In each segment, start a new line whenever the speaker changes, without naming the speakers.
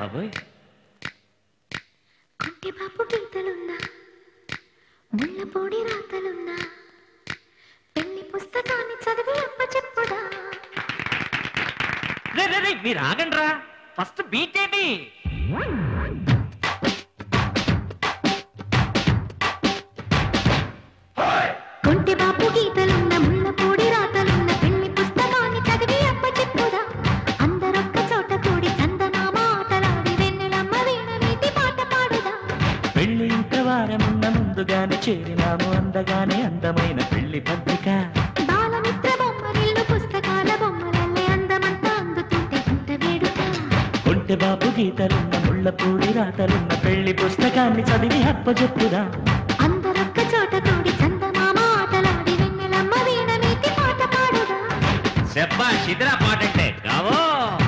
బాబోయ్
కుంటి బాపు గీతలున్నా ముళ్ళపొడి రాతలున్నా పెళ్లి పుస్తకాన్ని చదివి అప్ప చెప్పుడా
రే రే రే మీరు ఆగండి రా ఫస్ట్ బీట్ ఏంటి
కుంటి బాపు గీతలున్న ముళ్ళపొడి రాతలున్న పెళ్లి పుస్తకాన్ని చదివి అప్ప చెప్పుదా అందరొక్క చోట కూడి చందమామ ఆటలాడి వెన్నెలమ్మ వీణ వీటి పాట పాడుదా
పెళ్లి ఇంత వారమున్న ముందుగానే చేరినాము అందగానే అందమైన పెళ్లి పత్రిక
బాలమిత్ర బొమ్మరిల్లు పుస్తకాల బొమ్మలల్లే అందమంతా అందుతుంటే ఇంత వేడుక
ఒంటె బాబు గీతలున్న ముళ్ళపూడి రాతలున్న పెళ్లి పుస్తకాన్ని చదివి అప్పచెప్పుదా
అందరొక్క చోట కూడి చందమామ ఆటలాడి వెన్నెలమ్మ వీణ వీటి పాట పాడుదా
చెప్పా శిథిరా పాట అంటే కావో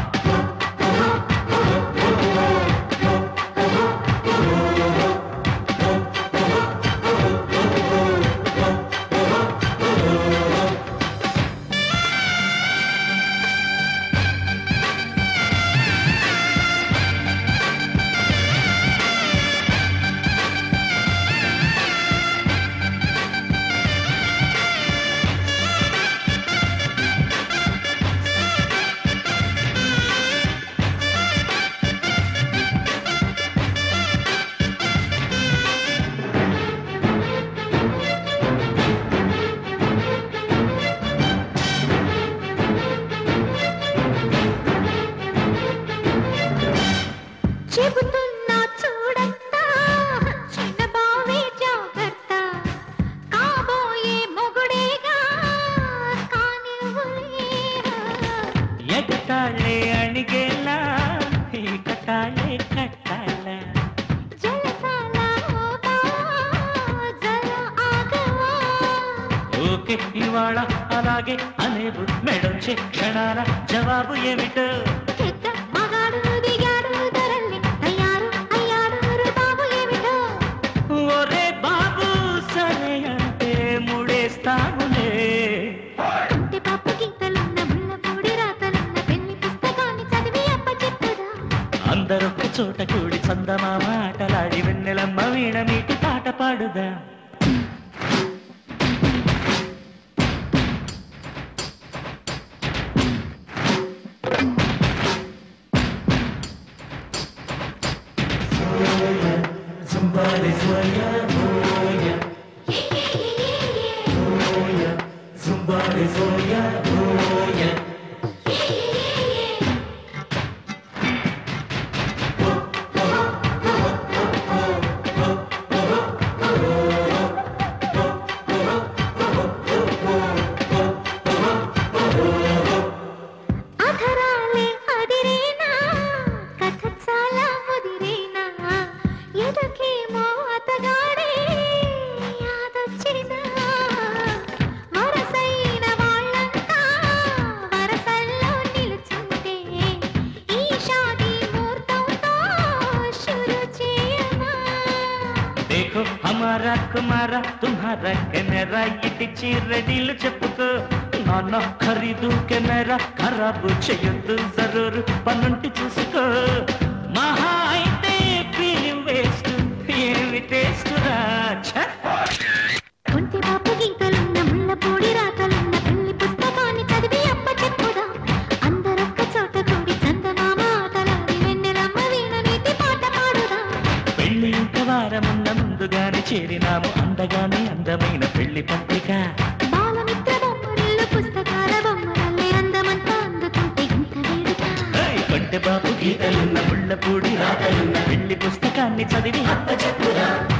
చెబుతున్నా చూడత్తా చిన్న బావే జాగ్రత్త కాబోయే మొగుడేగా కానివ్వలేరా
ఎగతాళే అణిగేలా ఈ కట్టాలే కట్టాల
జలసాల ఓగా జల ఆగవా
ఓకే ఇవాళ అలాగే అనేవు మెడొచ్చే క్షణాల జవాబు ఏమిటో
పెద్ద మగాడు దిగాడు ధరల్ని అయ్యారు అయ్యారు బాబు ఏమిటో
ఒరే బాబు సరే అంటే ముడేస్తానులే
కుంటి పాప గీతలున్న ముళ్ళపూడి రాతలున్న పెళ్లి పుస్తకాన్ని చదివి అప్ప చెప్పుదా
అందరొక్క చోట కూడి చందమామ ఆటలాడి వెన్నెలమ్మ వీణ మీటి పాట పాడుదా
అధరాలే అదిరేనా కథ చాలా ముదిరేనా ఎదకేమో అతగాడే యాదొచ్చినా వరసైన వాళ్ళంతా వరసల్లో నిలుచుంటే ఈ షాదీ ముహూర్తంతో షురు చేయమా
देखो हमारा कुमारा तुम्हारा కెమెరా ఇటిచి రెడీలు చెప్పుకో నాన్న ఖరీదు కెమెరా ఖరాబు చేయొద్దు జరూరు పనుంటి చూసుకో మహా అయితే ఫిలిం వేస్ట్ ఏమి టేస్ట్ రా ఛ!
ఒంటి బాపు గీతలున్న ముళ్ళపూడి రాతలున్న పెళ్లి పుస్తకాన్ని చదివి అప్ప చెప్పుదా అందరొక్క చోట కూడి చందమామ ఆటలాడి వెన్నెలమ్మ వీణ నీటి పాట పాడుదా
పెళ్లి ఇంక వారమున్న ముందుగానే చేరినాము అందగానే అందమైన పెళ్లి పత్రిక
బాలమిత్ర బొమ్మరిల్లు పుస్తకాల బొమ్మలల్లే అందమంతా అందుతుంటే ఇంత వేడుక
ఏయ్, కొంటె బాబు గీతలున్న ముళ్ళపూడి రాతలున్న పెళ్లి పుస్తకాన్ని చదివి అప్ప చెప్పురా